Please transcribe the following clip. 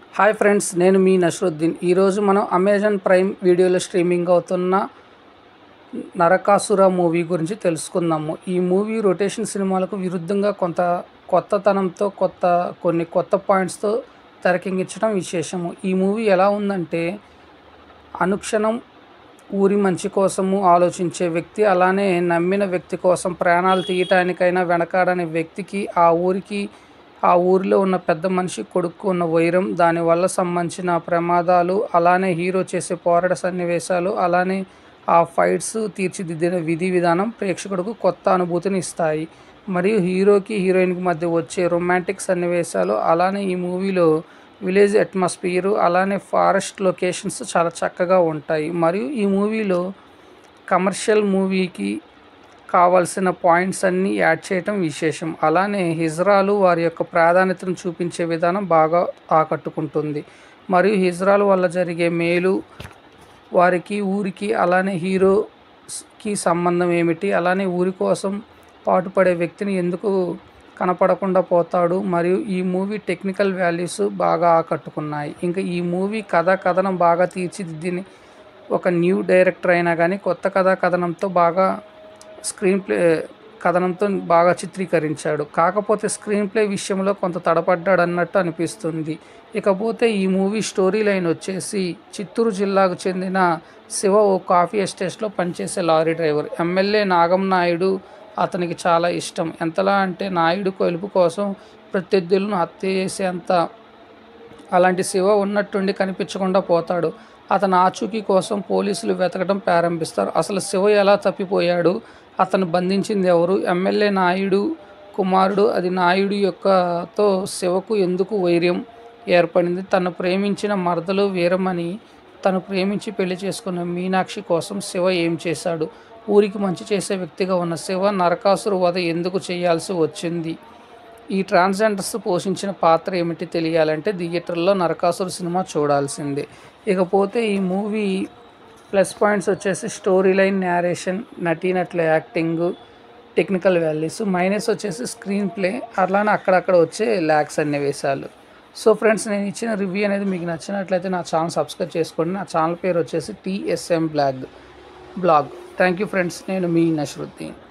hi friends నేను మీ నషరుద్దీన్ ఈరోజు మనం అమెజాన్ ప్రైమ్ వీడియోలో స్ట్రీమింగ్ అవుతున్న నరకాసుర మూవీ గురించి తెలుసుకుందాము ఈ మూవీ రొటేషన్ సినిమాలకు విరుద్ధంగా కొంత కొత్తతనంతో కొత్త కొన్ని కొత్త పాయింట్స్తో తెరకెక్కించడం విశేషము ఈ మూవీ ఎలా ఉందంటే అనుక్షణం ఊరి మంచి కోసము ఆలోచించే వ్యక్తి అలానే నమ్మిన వ్యక్తి కోసం ప్రాణాలు తీయటానికైనా వెనకాడని వ్యక్తికి ఆ ఊరికి ఆ ఊరిలో ఉన్న పెద్ద మనిషి కొడుకు ఉన్న వైరం దానివల్ల సంబంధించిన ప్రమాదాలు అలానే హీరో చేసే పోరాట సన్నివేశాలు అలానే ఆ ఫైట్స్ తీర్చిదిద్దిన విధి విధానం ప్రేక్షకుడికి కొత్త అనుభూతిని ఇస్తాయి మరియు హీరోకి హీరోయిన్కి మధ్య వచ్చే రొమాంటిక్ సన్నివేశాలు అలానే ఈ మూవీలో విలేజ్ అట్మాస్ఫియర్ అలానే ఫారెస్ట్ లొకేషన్స్ చాలా చక్కగా ఉంటాయి మరియు ఈ మూవీలో కమర్షియల్ మూవీకి కావాల్సిన పాయింట్స్ అన్నీ యాడ్ చేయటం విశేషం అలానే హిజ్రాలు వారి యొక్క ప్రాధాన్యతను చూపించే విధానం బాగా ఆకట్టుకుంటుంది మరియు హిజ్రాల వల్ల జరిగే మేలు వారికి ఊరికి అలానే హీరోకి సంబంధం ఏమిటి అలానే ఊరి కోసం పాటుపడే వ్యక్తిని ఎందుకు కనపడకుండా పోతాడు మరియు ఈ మూవీ టెక్నికల్ వాల్యూస్ బాగా ఆకట్టుకున్నాయి ఇంకా ఈ మూవీ కథా కథనం బాగా తీర్చిదిద్దిని ఒక న్యూ డైరెక్టర్ అయినా కానీ కొత్త కథా కథనంతో బాగా స్క్రీన్ ప్లే కథనంతో బాగా చిత్రీకరించాడు కాకపోతే స్క్రీన్ ప్లే విషయంలో కొంత తడపడ్డాడు అన్నట్టు అనిపిస్తుంది ఇకపోతే ఈ మూవీ స్టోరీ లైన్ వచ్చేసి చిత్తూరు జిల్లాకు చెందిన శివ ఓ కాఫీ ఎస్టేట్స్లో పనిచేసే lorry driver MLA Nagam Naidu అతనికి చాలా ఇష్టం ఎంతలా అంటే నాయుడు కొలుపు కోసం ప్రత్యర్థులను హత్య చేసేంత అలాంటి శివ ఉన్నట్టుండి కనిపించకుండా పోతాడు అతని ఆచూకీ కోసం పోలీసులు వెతకడం ప్రారంభిస్తారు అసలు శివ ఎలా తప్పిపోయాడు అతను బంధించింది ఎవరు ఎమ్మెల్యే నాయుడు కుమారుడు అది నాయుడు యొక్కతో శివకు ఎందుకు వైర్యం ఏర్పడింది తను ప్రేమించిన మరదలు వీరమని తను ప్రేమించి పెళ్లి చేసుకున్న మీనాక్షి కోసం శివ ఏం చేశాడు ఊరికి మంచి చేసే వ్యక్తిగా ఉన్న శివ నరకాసురు వధ ఎందుకు చేయాల్సి వచ్చింది ఈ ట్రాన్స్జెండర్స్ పోషించిన పాత్ర ఏమిటి తెలియాలంటే థియేటర్లో నరకాసురు సినిమా చూడాల్సిందే ఇకపోతే ఈ మూవీ ప్లస్ పాయింట్స్ వచ్చేసి స్టోరీ లైన్ నేరేషన్ నటీనట్ల యాక్టింగ్ టెక్నికల్ వాల్యూస్ మైనస్ వచ్చేసి స్క్రీన్ ప్లే అలానే అక్కడక్కడ వచ్చే ల్యాక్స్ సన్నివేశాలు సో ఫ్రెండ్స్ నేను ఇచ్చిన రివ్యూ అనేది మీకు నచ్చినట్లయితే నా ఛానల్ సబ్స్క్రైబ్ చేసుకోండి నా ఛానల్ పేరు వచ్చేసి TSM blog blog thank you friends నేను మీ నషరుద్దీన్